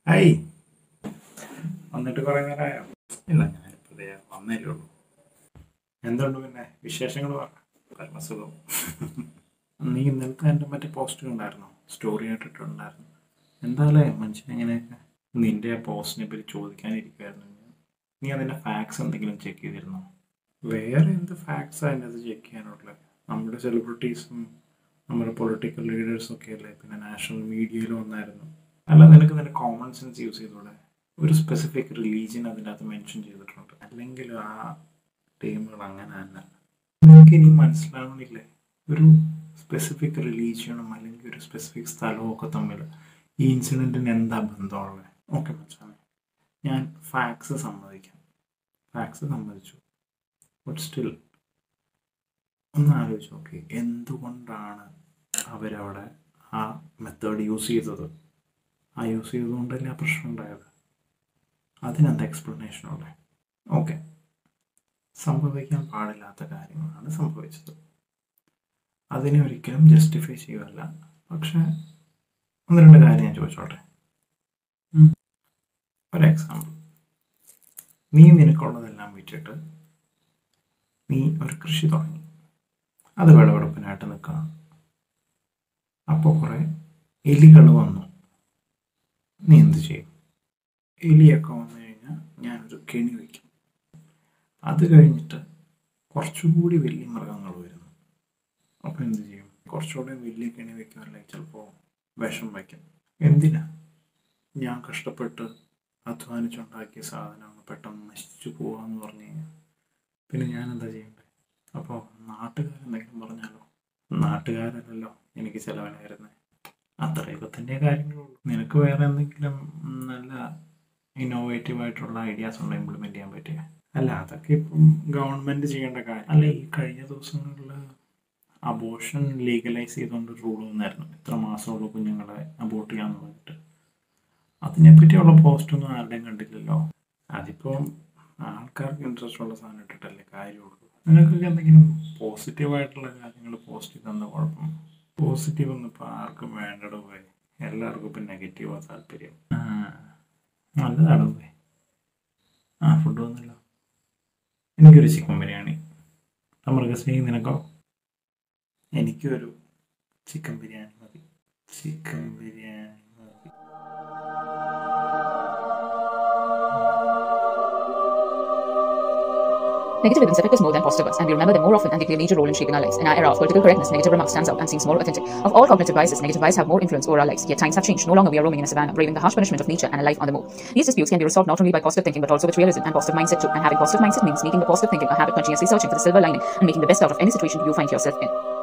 Hi വന്നിട്ട് കുറേ നേരമായോ ഇല്ല ഞാനിപ്പോൾ ദേ വന്നേലേ ഉള്ളൂ എന്തുണ്ട് പിന്നെ വിശേഷങ്ങൾ പറ പരമസുഖം നീ ഇന്നലത്തെ എൻ്റെ മറ്റേ പോസ്റ്റ് ഉണ്ടായിരുന്നോ സ്റ്റോറി ആയിട്ടിട്ടുണ്ടായിരുന്നു എന്തായാലേ മനുഷ്യൻ എങ്ങനെയൊക്കെ നിന്റെ ആ പോസ്റ്റിനെ പറ്റി ചോദിക്കാനിരിക്കുമായിരുന്നു ഞാൻ നീ അതിൻ്റെ ഫാക്സ് എന്തെങ്കിലും ചെക്ക് ചെയ്തിരുന്നോ വേറെ എന്ത് ഫാക്സ് അതിനകത്ത് ചെക്ക് ചെയ്യാനുള്ളത് നമ്മുടെ സെലിബ്രിറ്റീസും നമ്മുടെ പൊളിറ്റിക്കൽ ലീഡേഴ്സും ഒക്കെ അല്ലേ പിന്നെ നാഷണൽ മീഡിയയിൽ വന്നായിരുന്നു അല്ല നിനക്ക് നിന്റെ കോമൺ സെൻസ് യൂസ് ചെയ്തൂടെ ഒരു സ്പെസിഫിക് റിലീജിയൻ അതിൻ്റെ അകത്ത് മെൻഷൻ ചെയ്തിട്ടുണ്ട് അല്ലെങ്കിൽ ആ ടീമുകൾ അങ്ങനെ തന്നെ നിനക്ക് ഇനി മനസ്സിലാവണില്ലേ ഒരു സ്പെസിഫിക് റിലീജിയനും അല്ലെങ്കിൽ ഒരു സ്പെസിഫിക് സ്ഥലവും ഒക്കെ തമ്മിൽ ഈ ഇൻസിഡൻറ്റിന് എന്താ ബന്ധമുള്ളത് ഓക്കെ മച്ചാനെ ഞാൻ ഫാക്സ് സമ്മതിക്കാം ഫാക്സ് സമ്മതിച്ചു ബട്ട് സ്റ്റിൽ ഒന്ന് ആലോചിച്ച് നോക്കി എന്തുകൊണ്ടാണ് അവരവിടെ ആ മെത്തേഡ് യൂസ് ചെയ്തത് ആ യൂസ് ചെയ്തുകൊണ്ടല്ലേ ആ പ്രശ്നം ഉണ്ടായത് അതിനെന്താ എക്സ്പ്ലനേഷൻ ഉള്ളത് ഓക്കെ സംഭവിക്കാൻ പാടില്ലാത്ത കാര്യങ്ങളാണ് സംഭവിച്ചത് അതിനെ ഒരിക്കലും ജസ്റ്റിഫൈ ചെയ്യുകയല്ല പക്ഷെ ഒന്ന് രണ്ട് കാര്യം ഞാൻ ചോദിച്ചോട്ടെ ഉം. ഒരു എക്സാമ്പിൾ നീ നിനക്കുള്ളതെല്ലാം വിറ്റിട്ട് നീ ഒരു കൃഷി തുടങ്ങി അത് വിളവെടുപ്പിനായിട്ട് നിൽക്കുകയാണ് അപ്പോൾ കുറേ എലികൾ വന്നു നീ എന്ത് ചെയ്യും എലിയൊക്കെ വന്നു കഴിഞ്ഞാൽ ഞാനൊരു കെണി വയ്ക്കും അത് കഴിഞ്ഞിട്ട് കുറച്ചുകൂടി വലിയ മൃഗങ്ങൾ വരുന്നു അപ്പോൾ എന്ത് ചെയ്യും കുറച്ചുകൂടി വലിയ കെണി വയ്ക്കുമല്ലേ ചിലപ്പോൾ വിഷം വയ്ക്കും എന്തിനാ ഞാൻ കഷ്ടപ്പെട്ട് അധ്വാനിച്ചുണ്ടാക്കിയ സാധനങ്ങൾ പെട്ടെന്ന് നശിച്ചു പോവാന്ന് പറഞ്ഞു കഴിഞ്ഞാൽ പിന്നെ ഞാൻ എന്താ ചെയ്യണ്ടേ അപ്പോൾ നാട്ടുകാരെന്തെങ്കിലും പറഞ്ഞാലോ നാട്ടുകാരല്ലല്ലോ എനിക്ക് ചിലവന് വരുന്നത് അത്രയൊക്കെ തന്നെ കാര്യങ്ങളുള്ളൂ നിനക്ക് വേറെ എന്തെങ്കിലും നല്ല ഇന്നോവേറ്റീവ് ആയിട്ടുള്ള ഐഡിയാസ് ഉണ്ടോ ഇംപ്ലിമെന്റ് ചെയ്യാൻ പറ്റിയ അല്ല അതൊക്കെ ഇപ്പം ഗവൺമെന്റ് ചെയ്യേണ്ട കാര്യം അല്ല ഈ കഴിഞ്ഞ ദിവസങ്ങളിൽ അബോഷൻ ലീഗലൈസ് ചെയ്തുകൊണ്ട് റൂൾ വന്നായിരുന്നു ഇത്ര മാസമുള്ള കുഞ്ഞുങ്ങളെ അബോട്ട് ചെയ്യാന്ന് പറഞ്ഞിട്ട് അതിനെപ്പറ്റിയുള്ള പോസ്റ്റൊന്നും ആരുടെയും കണ്ടില്ലല്ലോ അതിപ്പം ആൾക്കാർക്ക് ഇൻട്രസ്റ്റ് ഉള്ള സാധനം ഇട്ടിട്ടല്ലേ കാര്യമുള്ളൂ നിങ്ങൾക്കൊക്കെ എന്തെങ്കിലും പോസിറ്റീവ് ആയിട്ടുള്ള കാര്യങ്ങൾ പോസ്റ്റ് ചെയ്തെന്ന കുഴപ്പം പോസിറ്റീവ് ഒന്നും ഇപ്പം ആർക്കും വേണ്ടടോ പോയി എല്ലാവർക്കും ഇപ്പം നെഗറ്റീവാ താല്പര്യം ആ നല്ലതാണോ പോയി ആ ഫുഡ് വന്നല്ലോ എനിക്കൊരു ചിക്കൻ ബിരിയാണി അമൃഗശ്രീ നിനക്കോ എനിക്കൊരു ചിക്കൻ ബിരിയാണി മതി ചിക്കൻ ബിരിയാണി മതി Negative events affect us more than positive ones, and we remember them more often and they play a major role in shaping our lives. In our era of political correctness, negative remarks stands out and seems more authentic. Of all cognitive biases, negative bias have more influence over our lives. Yet times have changed. No longer we are roaming in a savannah, braving the harsh punishment of nature and a life on the move. These disputes can be resolved not only by positive thinking, but also with realism and positive mindset too. And having positive mindset means making the positive thinking a habit, continuously searching for the silver lining and making the best out of any situation you find yourself in.